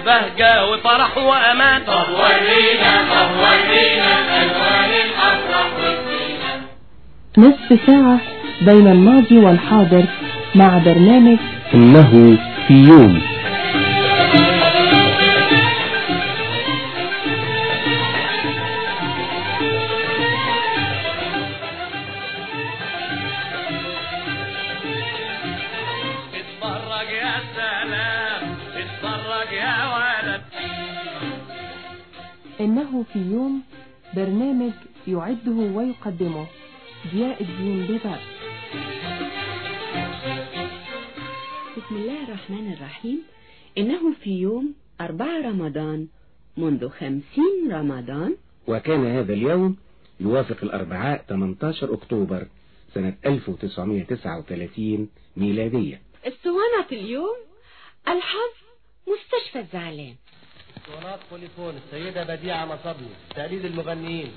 بهجة وفرح وأمان طب ورينا طب ورينا ألوان الأفراح والزينة نصف ساعة بين الماضي والحاضر مع برنامج إنه في يوم اتفرج يا سلام اتفرج يا ولد إنه في يوم برنامج يعده ويقدمه ضياء الدين بباب بسم الله الرحمن الرحيم إنه في يوم أربعة رمضان منذ خمسين رمضان وكان هذا اليوم يوافق الأربعاء 18 أكتوبر سنة 1939 ميلادية الصوانة اليوم الحظ مستشفى الزعلان اسطوانات بوليفون السيدة بديعة مصبني تقليد المغنيين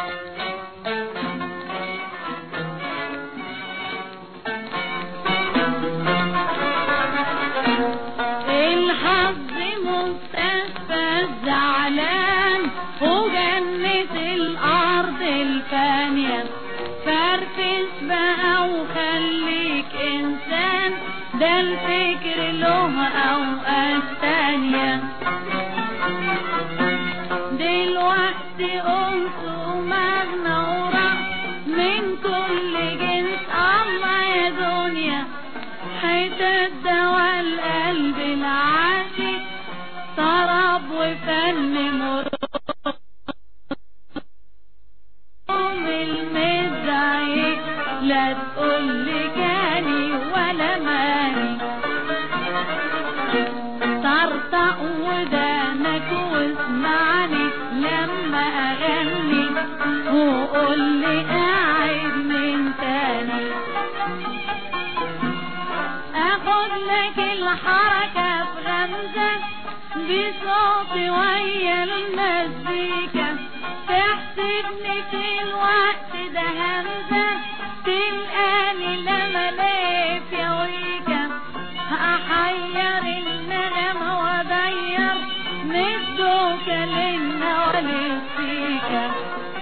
الحظ مستشفى الزعلان وجنة الأرض الفانية فرفش بقى وخليك إنسان ده الفكر له أوقات تانية دلوقتي قمت ومغنورة من كل جنس الله يا دنيا حتة دوا القلب العاشق طرب وفن مرور المزعج لا تقول لي جاني ولا ماني طرطق ودانك واسمعني لما اغني وقول لي قاعد من تاني اخد لك الحركة في غمزة بصوتي ويا المزيكا تحسبني في الوقت ده همزة تلقاني لما لف يا ويكا احير النغمة واغير من الدوكة للنوى للسيكا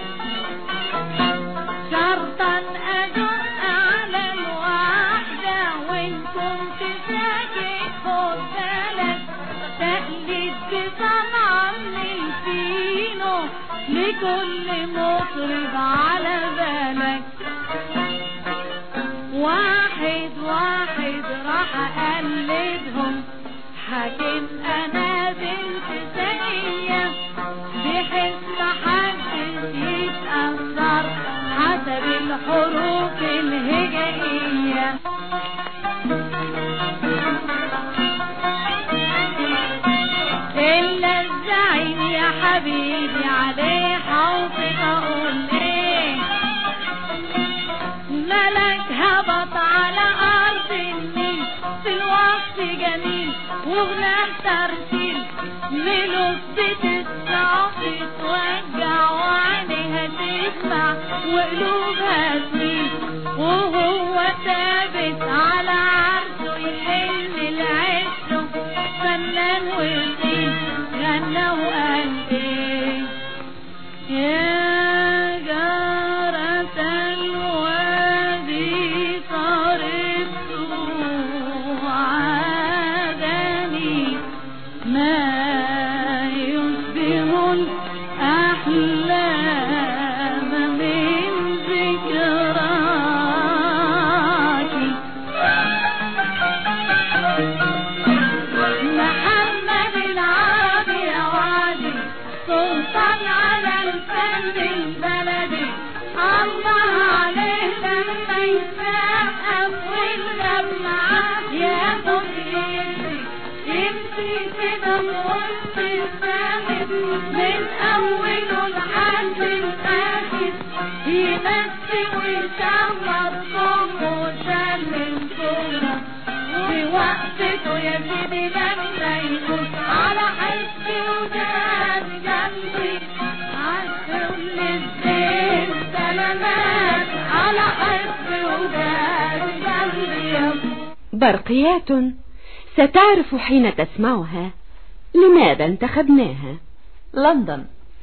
شرطا ادق على الواحدة وان كنت ساكت خد بالك تقليد بصنع من الفينو لكل مطرب على بالك واحد واحد راح اقلدهم حاكم انا بنت زكية بحيث محدش يتأثر حسب الحروف الهجائية إلا الزعيم يا حبيبي عليه حوضي أقول إيه ملك هبط على أرض النيل في الوقت جميل وغنى ترتيل ملوك بتسمع وتتوجع وعينيها تسمع وقلوبها تميل وهو ثابت على عرشه يحل العشق فنان ويطير غنى وقال ايه يا جارة الوادي صرفت عادني ما يشبه الأحلام من ذكراك محمد العربي يا وادي سلطان على الفن البلدي الله عليه لما يسمع أول لمعة ياخد يدي يمشي كده بوسط الساحل من أوله لحد الآخر يمشي ويشمر صومه وسلم صورة ووقفته يا سيدي لما يكون على حسي وجاد جنبي عالكل الزين سلامات على حسي وجاد جنبي برقيات ستعرف حين تسمعها لماذا انتخبناها؟ لندن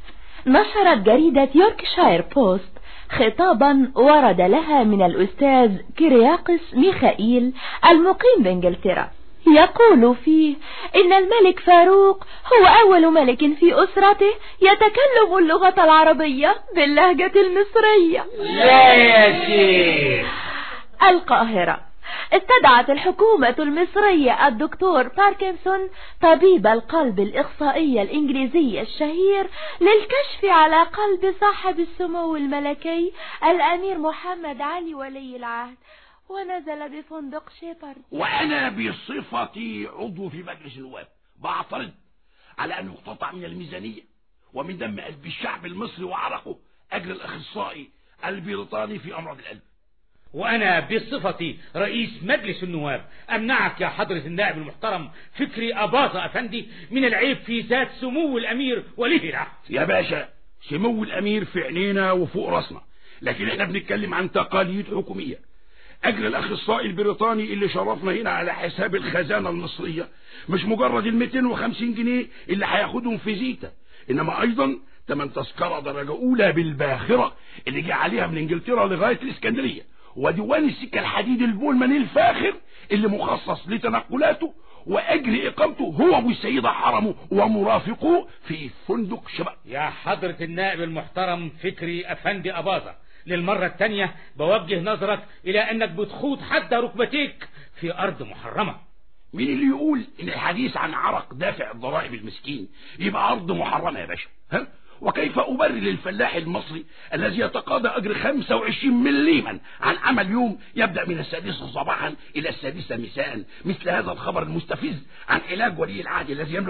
نشرت جريدة يوركشاير بوست خطابا ورد لها من الأستاذ كرياقس ميخائيل المقيم بإنجلترا يقول فيه إن الملك فاروق هو أول ملك في أسرته يتكلم اللغة العربية باللهجة المصرية لا يا شيخ القاهرة استدعت الحكومة المصرية الدكتور باركنسون طبيب القلب الإخصائي الإنجليزي الشهير للكشف على قلب صاحب السمو الملكي الأمير محمد علي ولي العهد ونزل بفندق شيبرد وأنا بصفتي عضو في مجلس النواب بعترض على أن يقتطع من الميزانية ومن دم قلب الشعب المصري وعرقه أجل الأخصائي البريطاني في أمراض القلب وأنا بصفتي رئيس مجلس النواب أمنعك يا حضرة النائب المحترم فكري أباظة أفندي من العيب في ذات سمو الأمير وليه العهد يا باشا سمو الأمير في عينينا وفوق راسنا لكن احنا بنتكلم عن تقاليد حكومية أجل الأخصائي البريطاني اللي شرفنا هنا على حساب الخزانة المصرية مش مجرد ال 250 جنيه اللي هياخدهم في زيتا إنما أيضا تمن تذكرة درجة أولى بالباخرة اللي جه عليها من إنجلترا لغاية الإسكندرية وديوان السكة الحديد البولمان الفاخر اللي مخصص لتنقلاته وأجل إقامته هو والسيدة حرمه ومرافقوه في فندق شباب يا حضرة النائب المحترم فكري أفندي أباظة للمرة التانية بوجه نظرك إلى أنك بتخوض حتى ركبتيك في أرض محرمة مين اللي يقول ان الحديث عن عرق دافع الضرائب المسكين يبقى ارض محرمه يا باشا ها وكيف أبرر للفلاح المصري الذي يتقاضى أجر 25 مليما عن عمل يوم يبدأ من السادسة صباحا إلى السادسة مساء مثل هذا الخبر المستفز عن علاج ولي العهد الذي يملك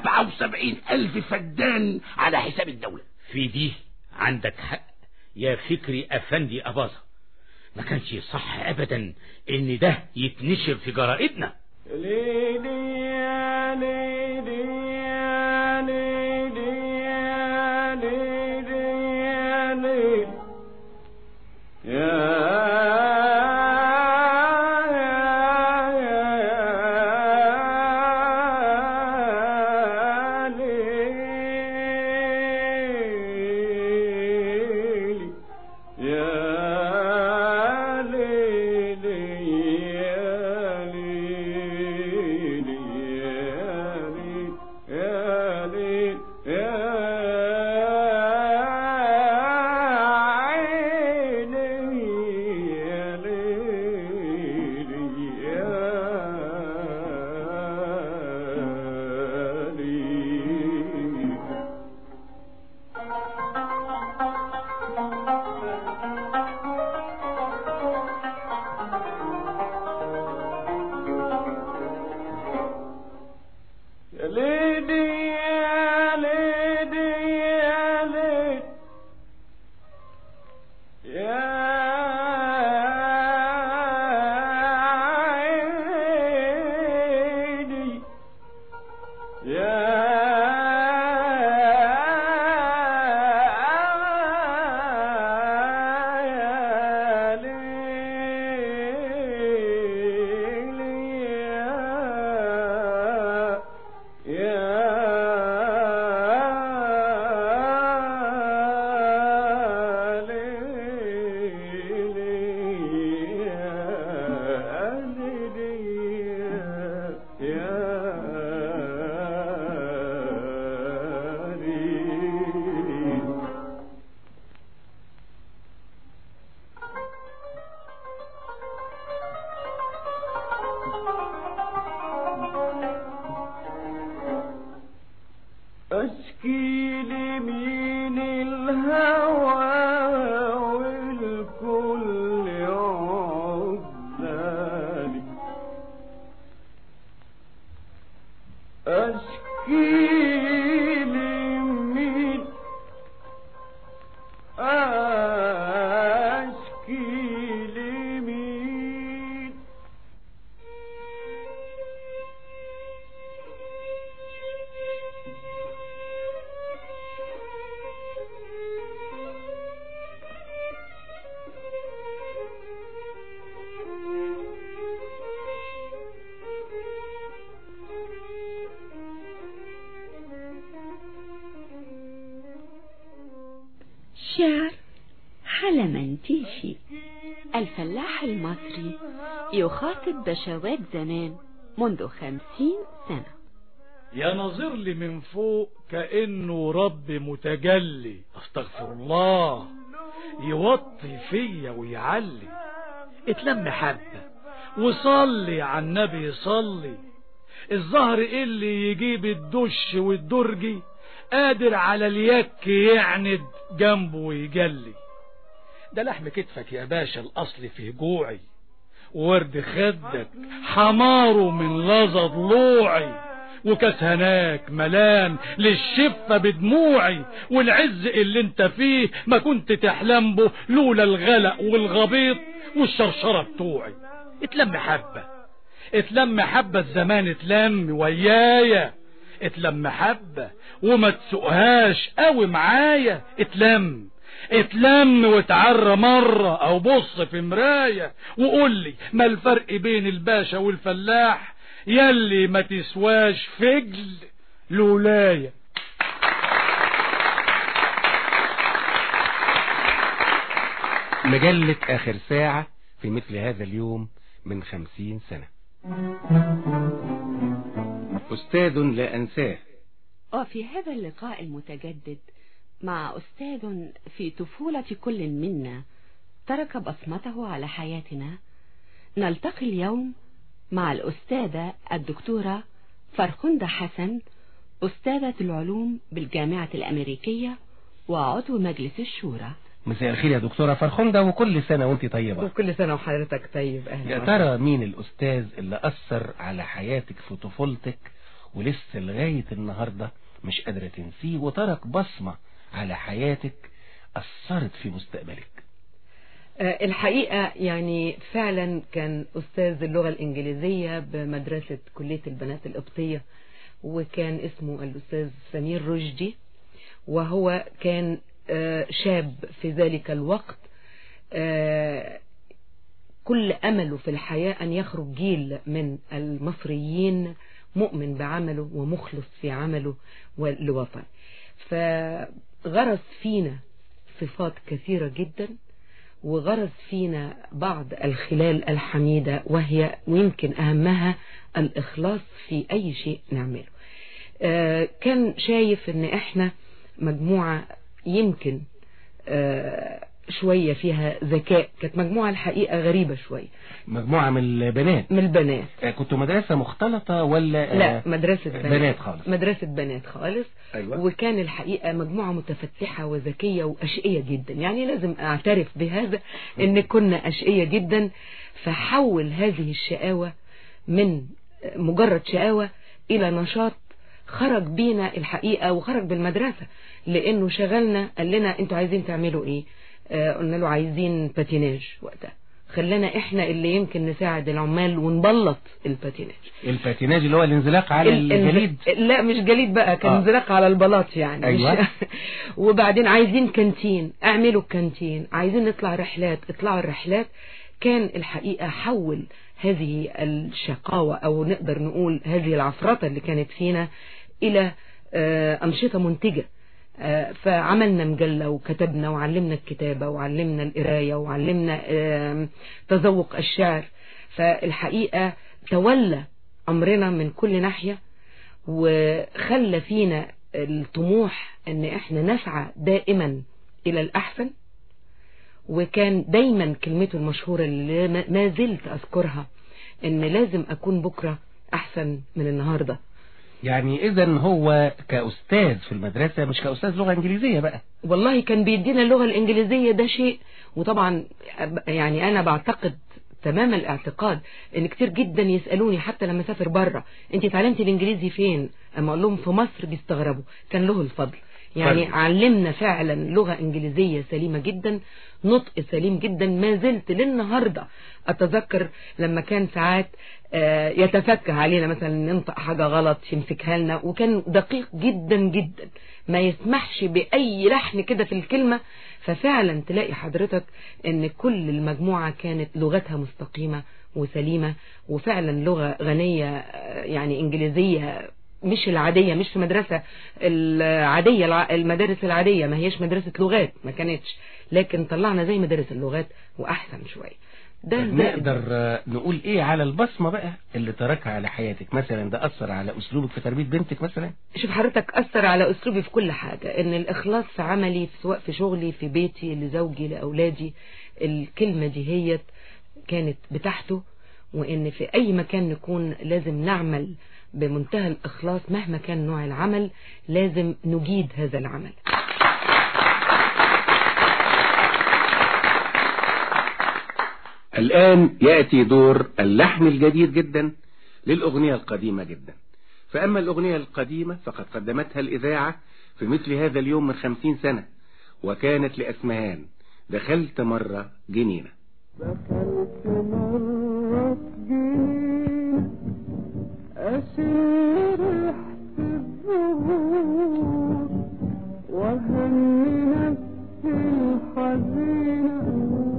77 ألف فدان على حساب الدولة في دي عندك حق يا فكري أفندي أباظة ما كانش صح أبدا إن ده يتنشر في جرائدنا ليلي يا ليلي يا ليلي يا ليلي يا ليلي يا يا ليلي يا ليلي يا ليلي يا ليلي يا ليلي يا عيني يا ليلي يا ليلي يا ليدي يا ليدي يا ليدي يا عيني يا يا ليلي يا يا ليلي يا ليلي يا ليلي أشكي لمين الهوى والكل عزالي أشكي لمين أشكي لمين الشعر حلمنتيشي الفلاح المصري يخاطب بشوات زمان منذ خمسين سنة يا ناظر لي من فوق كأنه رب متجلي استغفر الله يوطي فيا ويعلي اتلم حبة وصلي على النبي صلي الظهر اللي يجيب الدش والدرجي قادر على اليك يعند جنبه ويجلي ده لحم كتفك يا باشا الأصل فيه جوعي ورد خدك حماره من لظى ضلوعي وكاس هناك ملان للشفة بدموعي والعز اللي انت فيه ما كنت تحلم به لولا الغلق والغبيط والشرشرة بتوعي اتلم حبة اتلم حبة الزمان اتلم ويايا اتلم حبة وما تسوقهاش قوي معايا اتلم اتلم وتعرى مرة او بص في مراية وقول لي ما الفرق بين الباشا والفلاح يلي ما تسواش فجل لولاية مجلة آخر ساعة في مثل هذا اليوم من خمسين سنة أستاذ لا أنساه وفي هذا اللقاء المتجدد مع أستاذ في طفولة كل منا ترك بصمته على حياتنا نلتقي اليوم مع الأستاذة الدكتورة فرخندة حسن أستاذة العلوم بالجامعة الأمريكية وعضو مجلس الشورى مساء الخير يا دكتورة فرخندة وكل سنة وانت طيبة وكل سنة وحضرتك طيب أهلا يا ترى مين الأستاذ اللي أثر على حياتك في طفولتك ولسه لغاية النهاردة مش قادرة تنسيه وترك بصمة على حياتك أثرت في مستقبلك آه، الحقيقة يعني فعلا كان أستاذ اللغة الإنجليزية بمدرسة كلية البنات القبطية وكان اسمه الأستاذ سمير رشدي وهو كان آه، شاب في ذلك الوقت آه، كل أمله في الحياة أن يخرج جيل من المصريين مؤمن بعمله ومخلص في عمله لوطن فغرس فينا صفات كثيرة جدا وغرس فينا بعض الخلال الحميدة وهي ويمكن أهمها الإخلاص في أي شيء نعمله آه، كان شايف ان احنا مجموعة يمكن آه، شوية فيها ذكاء كانت مجموعة الحقيقة غريبة شوية مجموعة من البنات من البنات آه، كنتوا مدرسة مختلطة ولا آه، لا مدرسة بنات, بنات خالص مدرسة بنات خالص أيوة. وكان الحقيقة مجموعة متفتحة وذكية وأشقية جدا يعني لازم أعترف بهذا إن كنا أشقية جدا فحول هذه الشقاوة من مجرد شقاوة إلى نشاط خرج بينا الحقيقة وخرج بالمدرسة لأنه شغلنا قال لنا أنتوا عايزين تعملوا إيه آه قلنا له عايزين باتيناج وقتها خلانا احنا اللي يمكن نساعد العمال ونبلط الباتيناج الباتيناج اللي هو الانزلاق على ال- الجليد لا مش جليد بقى كان آه. انزلاق على البلاط يعني أيوة. مش وبعدين عايزين كانتين اعملوا الكانتين عايزين نطلع رحلات اطلعوا الرحلات كان الحقيقة حول هذه الشقاوة او نقدر نقول هذه العفرطة اللي كانت فينا الى آه، انشطة منتجة آه، فعملنا مجلة وكتبنا وعلمنا الكتابة وعلمنا القراية وعلمنا آم، تذوق الشعر فالحقيقة تولى أمرنا من كل ناحية وخلى فينا الطموح ان احنا نسعى دائما الى الاحسن وكان دايما كلمته المشهورة اللي ما- ما زلت اذكرها ان لازم اكون بكرة احسن من النهاردة يعني اذا هو كأستاذ في المدرسة مش كأستاذ لغة انجليزية بقى والله كان بيدينا اللغة الإنجليزية ده شيء وطبعا أب- يعني أنا بعتقد تمام الاعتقاد ان كتير جدا يسألوني حتى لما سافر بره انت اتعلمتي الانجليزي فين اما اقول لهم في مصر بيستغربوا كان له الفضل يعني طيب. علمنا فعلا لغة انجليزية سليمة جدا نطق سليم جدا ما زلت للنهاردة اتذكر لما كان ساعات آه، يتفكه علينا مثلا ننطق حاجة غلط يمسكها لنا وكان دقيق جدا جدا ما يسمحش بأي لحن كده في الكلمة ففعلا تلاقي حضرتك ان كل المجموعة كانت لغتها مستقيمة وسليمة وفعلا لغة غنية آه، يعني انجليزية مش العادية مش في مدرسة العادية الع- المدارس العادية ما هيش مدرسة لغات ما كانتش لكن طلعنا زي مدارس اللغات وأحسن شوية ده طب ده نقدر آه، نقول ايه على البصمة بقى اللي تركها على حياتك مثلا ده أثر على أسلوبك في تربية بنتك مثلا شوف حضرتك أثر على أسلوبي في كل حاجة إن الإخلاص في عملي في سواء في شغلي في بيتي لزوجي لأولادي الكلمة دي هي كانت بتاعته وإن في أي مكان نكون لازم نعمل بمنتهى الإخلاص مهما كان نوع العمل لازم نجيد هذا العمل الآن يأتي دور اللحن الجديد جدا للأغنية القديمة جدا فأما الأغنية القديمة فقد قدمتها الإذاعة في مثل هذا اليوم من خمسين سنة وكانت لأسمهان دخلت مرة جنينة دخلت مرة في جنينة أشم ريحة الزهور وهني نفسي الحزينة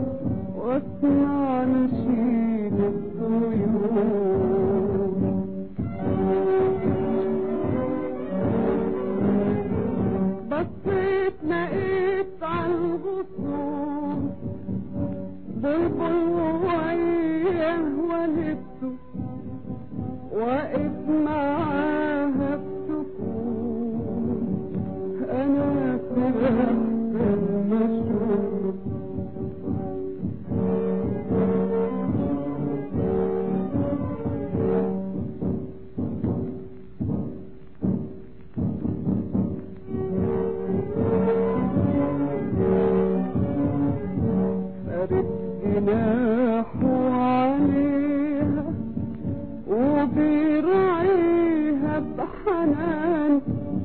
واسمع نشيد الطيور بصيت لقيت على الغصون بلبل وعيه ولدته واقف معاها بسكون انا سرحت المشهور فرد جناحه عليها وبيراعيها بحنان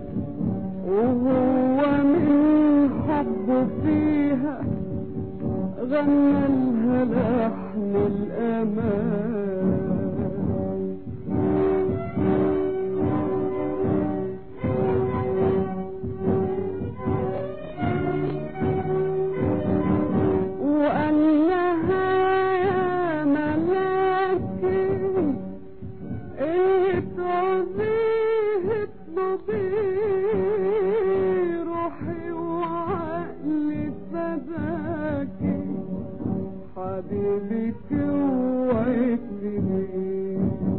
وهو من حبه فيها غنى لها لحن الأمان وقال لها يا ملاكي اتعزيه اطلبيه روحي وعقلي فداكي حبيبك وعدني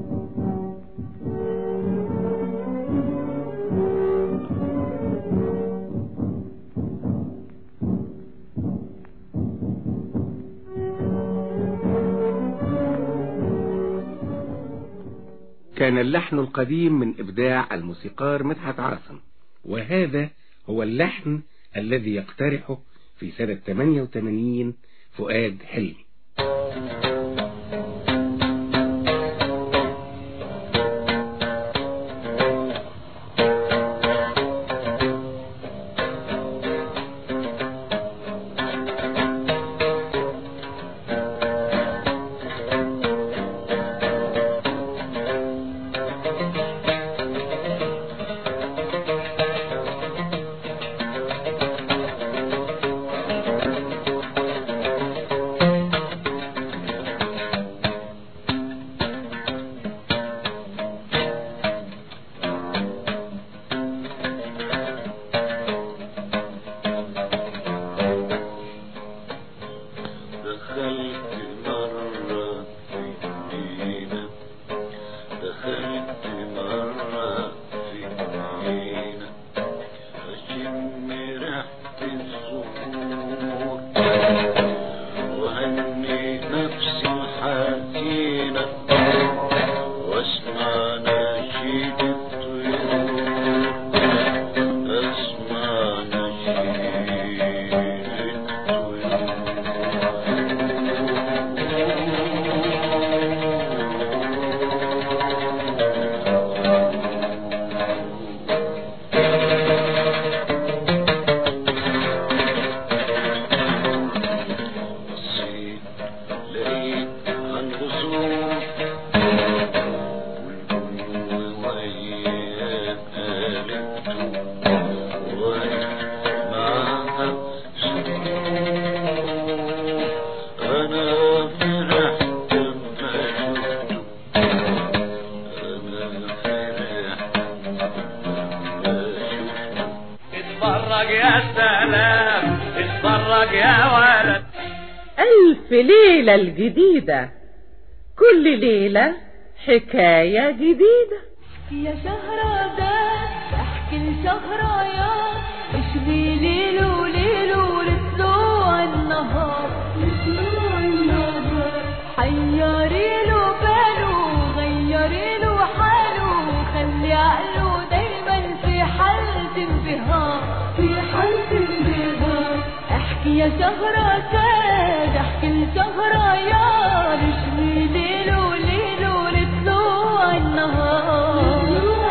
كان اللحن القديم من إبداع الموسيقار مدحت عاصم وهذا هو اللحن الذي يقترحه في سنة 88 فؤاد حلمي في ليلة الجديدة كل ليلة حكاية جديدة يا شهرزاد احكي لشهريار اشبي ليل وليل ولطلوع النهار لطلوع النهار حيري له باله غيري له حاله خلي عقله دايما في حالة انبهار في حالة انبهار احكي يا شهرزاد احكي لشهريار اشبي ليل وليل ولطلوع النهار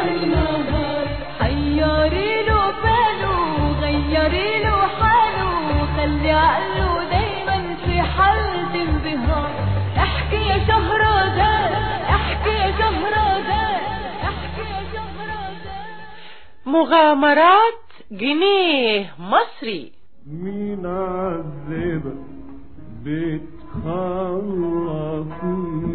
حيري له باله غيري له حاله خلي عقله دايما في حالة انبهار احكي يا شهرزاد احكي يا شهرزاد احكي يا شهرزاد مغامرات جنيه مصري مين عذبك بتخلص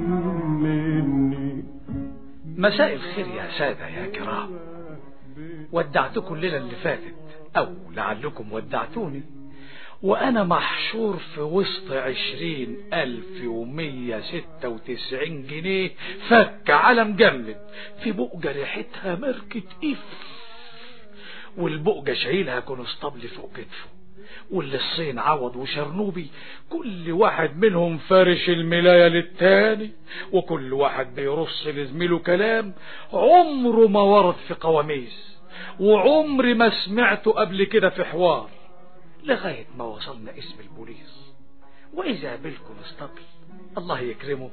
مني مساء الخير يا سادة يا كرام ودعتكم الليلة اللي فاتت أو لعلكم ودعتوني وأنا محشور في وسط عشرين ألف ومية ستة وتسعين جنيه فك على مجمد في بؤجة ريحتها ماركة إف والبؤجة شايلها كونستابل فوق كتفه واللي الصين عوض وشرنوبي كل واحد منهم فارش الملاية للتاني وكل واحد بيرص لزميله كلام عمره ما ورد في قواميس وعمري ما سمعته قبل كده في حوار لغاية ما وصلنا اسم البوليس وإذا بالكونستابل الله يكرمه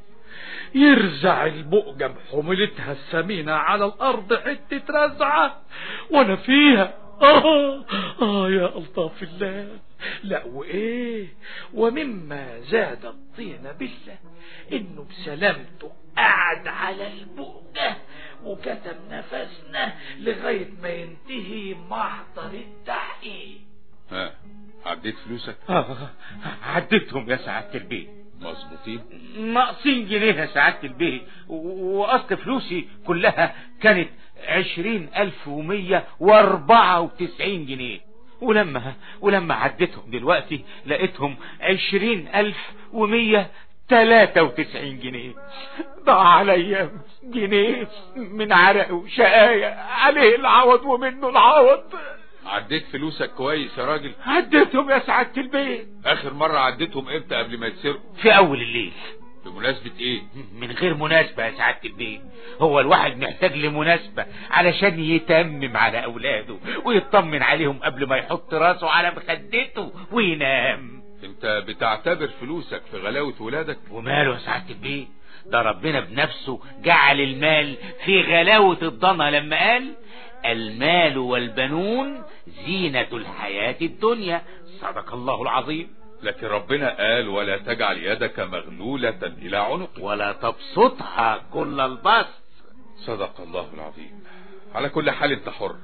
يرزع البؤجة بحملتها الثمينة على الأرض حتة رزعة وأنا فيها آه آه يا ألطاف الله لا وإيه ومما زاد الطين بالله إنه بسلامته قعد على البؤجة وكتم نفسنا لغاية ما ينتهي محضر التحقيق ها عديت فلوسك آه عديتهم يا سعادة البيت مظبوطين ناقصين جنيه يا سعادة البيت و- وأصل فلوسي كلها كانت عشرين ألف ومية وأربعة وتسعين جنيه ولما ولما عديتهم دلوقتي لقيتهم عشرين ألف ومية تلاتة وتسعين جنيه ضاع عليا جنيه من عرق وشقاية عليه العوض ومنه العوض عديت فلوسك كويس يا راجل عديتهم يا سعادة البيت اخر مرة عديتهم امتى قبل ما يتسرقوا في أول الليل بمناسبة ايه من غير مناسبة يا سعادة البيت هو الواحد محتاج لمناسبة علشان يتمم على أولاده ويطمن عليهم قبل ما يحط راسه على مخدته وينام انت بتعتبر فلوسك في غلاوة ولادك وماله يا سعادة البيت ده ربنا بنفسه جعل المال في غلاوة الضنا لما قال المال والبنون زينة الحياة الدنيا صدق الله العظيم لكن ربنا قال ولا تجعل يدك مغلولة إلى عنقك ولا تبسطها كل البسط صدق الله العظيم على كل حال انت حر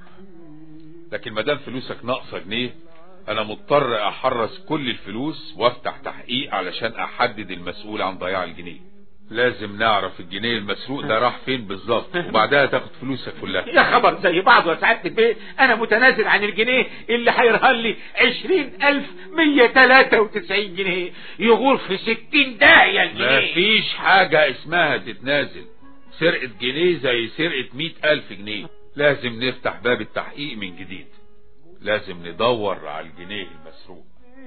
لكن مادام فلوسك ناقصة جنيه انا مضطر احرص كل الفلوس وافتح تحقيق علشان احدد المسؤول عن ضياع الجنيه لازم نعرف الجنيه المسروق ده راح فين بالظبط وبعدها تاخد فلوسك كلها يا خبر زي بعض يا سعادة البيت انا متنازل عن الجنيه اللي هيرهن لي عشرين الف مية تلاتة وتسعين جنيه يغور في ستين داهية الجنيه مفيش حاجة اسمها تتنازل سرقة جنيه زي سرقة مئة ألف جنيه لازم نفتح باب التحقيق من جديد لازم ندور على الجنيه المسروق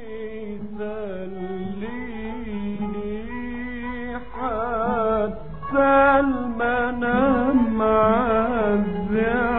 حتى المنام عز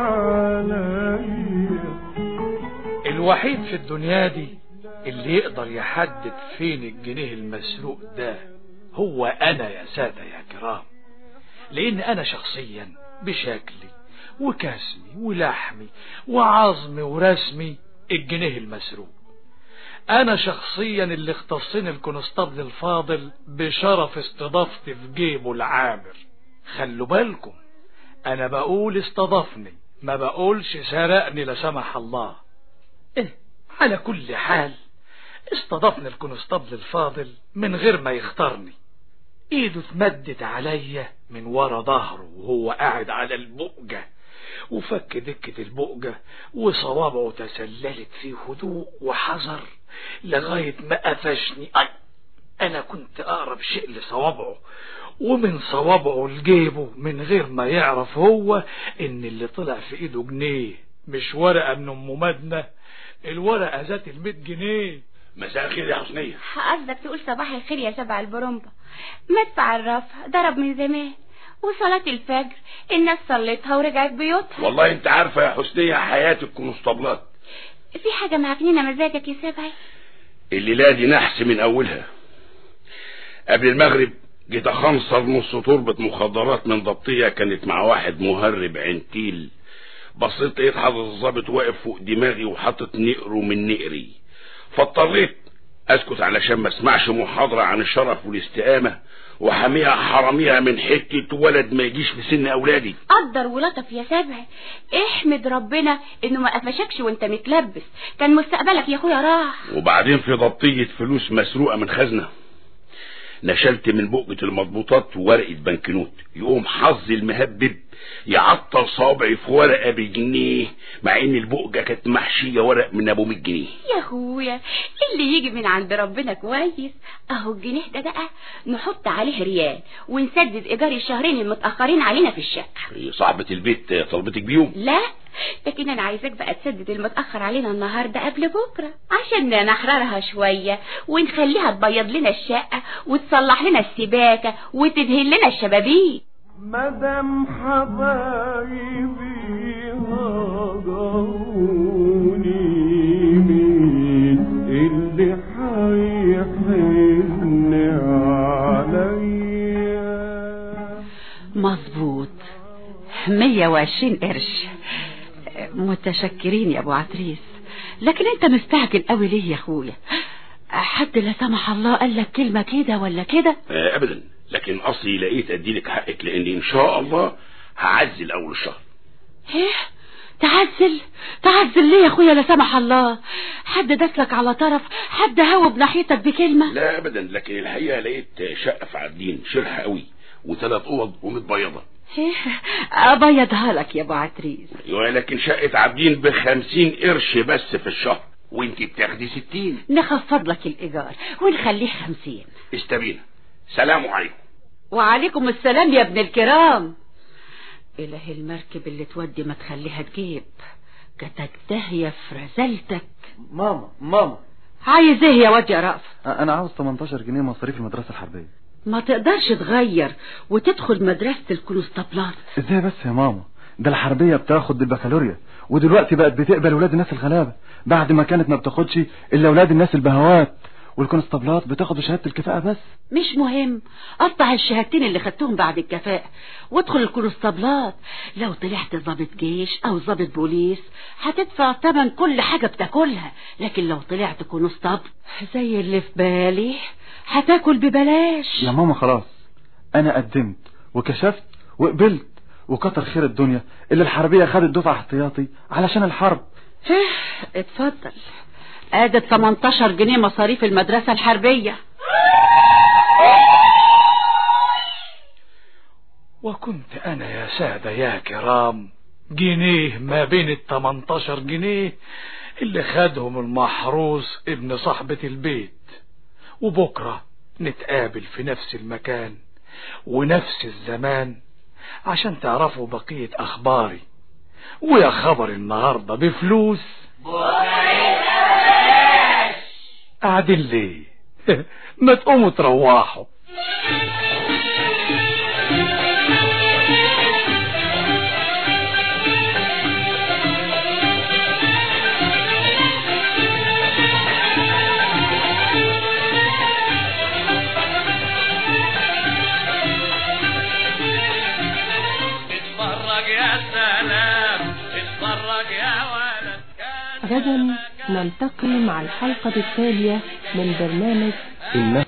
عليا الوحيد في الدنيا دي اللي يقدر يحدد فين الجنيه المسروق ده هو أنا يا سادة يا كرام لأن أنا شخصيا بشكلي وكسمي ولحمي وعظمي ورسمي الجنيه المسروق أنا شخصيا اللي اختصني الكونستابل الفاضل بشرف استضافتي في جيبه العامر خلوا بالكم أنا بقول استضافني ما بقولش سرقني لا سمح الله إيه على كل حال استضافني الكونستابل الفاضل من غير ما يختارني ايده اتمدت عليا من ورا ظهره وهو قاعد على البؤجة وفك دكة البؤجة وصوابعه تسللت في هدوء وحذر لغاية ما قفشني أي انا كنت اقرب شيء لصوابعه ومن صوابعه لجيبه من غير ما يعرف هو ان اللي طلع في ايده جنيه مش ورقة من ام مدنة الورقة ذات الميت جنيه مساء الخير يا حسنية قصدك تقول صباح الخير يا سبع البرومبا مدفع الرفع ضرب من زمان وصلاة الفجر الناس صلتها ورجعت بيوتها والله انت عارفة يا حسنية حياة الكونستابلات في حاجة معجنينة مزاجك يا سبعي الليلة دي نحس من اولها قبل المغرب جيت اخنصر نص تربة مخدرات من ضبطية كانت مع واحد مهرب عنتيل بصيت لقيت حضرة الظابط واقف فوق دماغي وحاطط نقره من نقري فاضطريت اسكت علشان ما اسمعش محاضرة عن الشرف والاستقامة وحاميها حراميها من حتة ولد ما يجيش في سن اولادي قدر ولطف يا سبع احمد ربنا انه ما قفشكش وانت متلبس كان مستقبلك يا اخويا راح وبعدين في ضبطية فلوس مسروقة من خزنة نشلت من بقة المضبوطات ورقة بنكنوت يقوم حظ المهبب يعطل صابعي في ورقة بجنيه مع ان البقجة كانت محشية ورق من ابو 100 جنيه يا اخويا اللي يجي من عند ربنا كويس اهو الجنيه ده بقى نحط عليه ريال ونسدد ايجار الشهرين المتاخرين علينا في الشقه صاحبة البيت طلبتك بيهم لا لكن انا عايزاك بقى تسدد المتاخر علينا النهارده قبل بكره عشان نحررها شويه ونخليها تبيض لنا الشقه وتصلح لنا السباكه وتدهن لنا الشبابيك مدام حبايبي هجروني مين اللي هيحن عليا مظبوط 120 قرش متشكرين يا ابو عتريس لكن انت مستعجل قوي ليه يا اخويا حد لا سمح الله قال لك كلمه كده ولا كده آه ابدا لكن اصلي لقيت اديلك حقك لان ان شاء الله هعزل اول الشهر ايه تعزل تعزل ليه يا اخويا لا سمح الله حد دسلك على طرف حد هوب ناحيتك بكلمه لا ابدا لكن الحقيقه لقيت شقه في عابدين شرحه قوي وثلاث اوض ومتبيضه ايه ابيضها لك يا ابو عتريس ايوه لكن شقه عابدين بخمسين قرش بس في الشهر وانت بتاخدي ستين نخفض لك الايجار ونخليه خمسين استبينا سلام عليكم وعليكم السلام يا ابن الكرام إله المركب اللي تودي ما تخليها تجيب جاتك داهية في رزلتك ماما ماما عايز ايه يا واد يا رأف انا عاوز 18 جنيه مصاريف المدرسة الحربية ما تقدرش تغير وتدخل مدرسة الكونستابلات ازاي بس يا ماما ده الحربية بتاخد بالبكالوريا ودلوقتي بقت بتقبل ولاد الناس الغلابة بعد ما كانت ما بتاخدش الا ولاد الناس البهوات والكونستابلات بتاخد شهادة الكفاءة بس مش مهم قطع الشهادتين اللي خدتهم بعد الكفاءة وادخل الكونستابلات لو طلعت ضابط جيش او ضابط بوليس هتدفع تمن كل حاجة بتاكلها لكن لو طلعت كونستابل زي اللي في بالي هتاكل ببلاش يا ماما خلاص انا قدمت وكشفت وقبلت وكتر خير الدنيا اللي الحربية خدت دفعة احتياطي علشان الحرب اتفضل ادي 18 جنيه مصاريف المدرسة الحربية وكنت انا يا سادة يا كرام جنيه ما بين ال 18 جنيه اللي خدهم المحروس ابن صاحبة البيت وبكرة نتقابل في نفس المكان ونفس الزمان عشان تعرفوا بقية اخباري ويا خبر النهاردة بفلوس قاعدين ليه ما تقوموا تروحوا اتفرج يا سلام اتفرج يا ولد غدا نلتقي مع الحلقة التالية من برنامج إنه